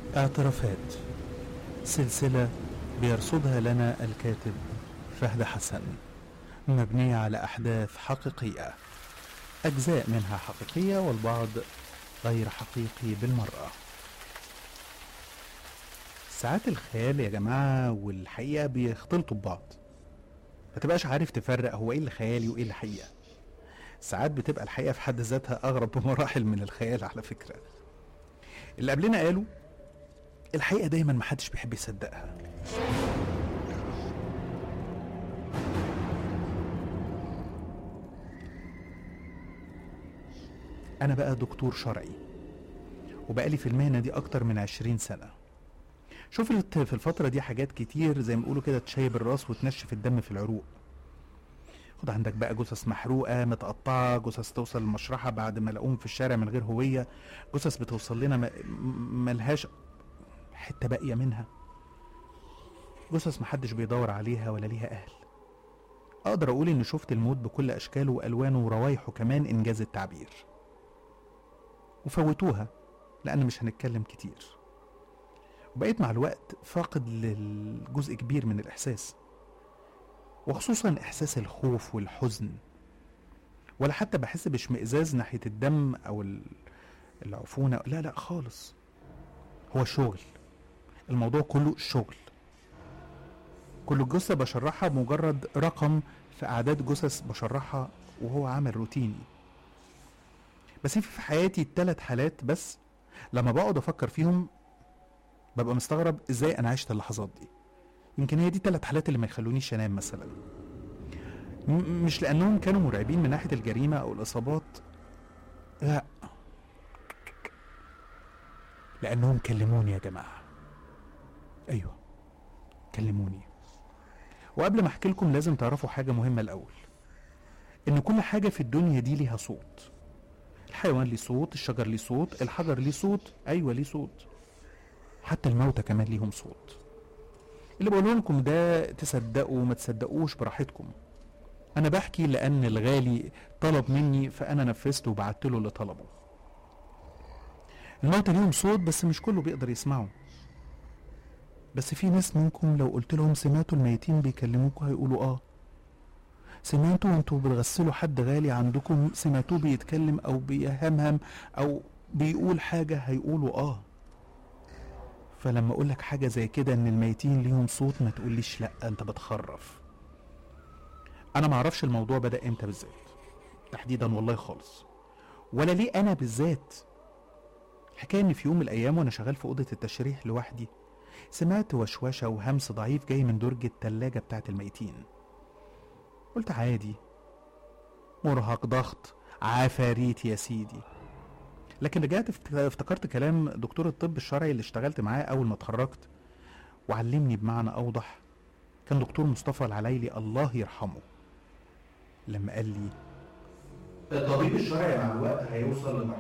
اعترافات سلسلة بيرصدها لنا الكاتب فهد حسن مبنية على أحداث حقيقية أجزاء منها حقيقية والبعض غير حقيقي بالمرة ساعات الخيال يا جماعة والحقيقة بيختلطوا ببعض ما تبقاش عارف تفرق هو ايه اللي خيالي وايه اللي حقيقة ساعات بتبقى الحقيقة في حد ذاتها أغرب بمراحل من الخيال على فكرة اللي قبلنا قالوا الحقيقة دايما محدش بيحب يصدقها أنا بقى دكتور شرعي وبقالي في المهنة دي أكتر من عشرين سنة شفت في الفترة دي حاجات كتير زي ما بيقولوا كده تشيب الراس وتنشف الدم في العروق خد عندك بقى جثث محروقة متقطعة جثث توصل المشرحة بعد ما لقوهم في الشارع من غير هوية جثث بتوصل لنا م- م- ملهاش حتة باقية منها جثث محدش بيدور عليها ولا ليها أهل أقدر أقول إني شفت الموت بكل أشكاله وألوانه وروايحه كمان إنجاز التعبير وفوتوها لأن مش هنتكلم كتير وبقيت مع الوقت فاقد لجزء كبير من الإحساس وخصوصا إحساس الخوف والحزن ولا حتى بحس باشمئزاز ناحية الدم أو ال- العفونة لا لا خالص هو شغل الموضوع كله شغل كل جثة بشرحها مجرد رقم في أعداد جثث بشرحها وهو عمل روتيني بس في في حياتي التلات حالات بس لما بقعد أفكر فيهم ببقى مستغرب ازاي انا عشت اللحظات دي يمكن هي دي التلات حالات اللي ما يخلونيش انام مثلا م- مش لانهم كانوا مرعبين من ناحيه الجريمه او الاصابات لا لانهم كلموني يا جماعه ايوه كلموني وقبل ما احكي لكم لازم تعرفوا حاجه مهمه الاول ان كل حاجه في الدنيا دي ليها صوت الحيوان ليه صوت الشجر ليه صوت الحجر ليه صوت ايوه ليه صوت حتى الموتى كمان ليهم صوت اللي بقوله لكم ده تصدقوا ما تصدقوش براحتكم انا بحكي لان الغالي طلب مني فانا نفذت وبعت له اللي طلبه الموتى ليهم صوت بس مش كله بيقدر يسمعه بس في ناس منكم لو قلت لهم سمعتوا الميتين بيكلموكوا هيقولوا اه سمعتوا وانتوا بتغسلوا حد غالي عندكم سمعتوه بيتكلم او بيهمهم او بيقول حاجة هيقولوا اه فلما اقول لك حاجه زي كده ان الميتين ليهم صوت ما تقوليش لا انت بتخرف انا ما اعرفش الموضوع بدا امتى بالذات تحديدا والله خالص ولا ليه انا بالذات حكايه ان في يوم من الايام وانا شغال في اوضه التشريح لوحدي سمعت وشوشه وهمس ضعيف جاي من درج التلاجة بتاعت الميتين قلت عادي مرهق ضغط عفاريت يا سيدي لكن رجعت افت- افتكرت كلام دكتور الطب الشرعي اللي اشتغلت معاه اول ما اتخرجت وعلمني بمعنى اوضح كان دكتور مصطفى العلايلي الله يرحمه لما قال لي الطبيب الشرعي مع الوقت هيوصل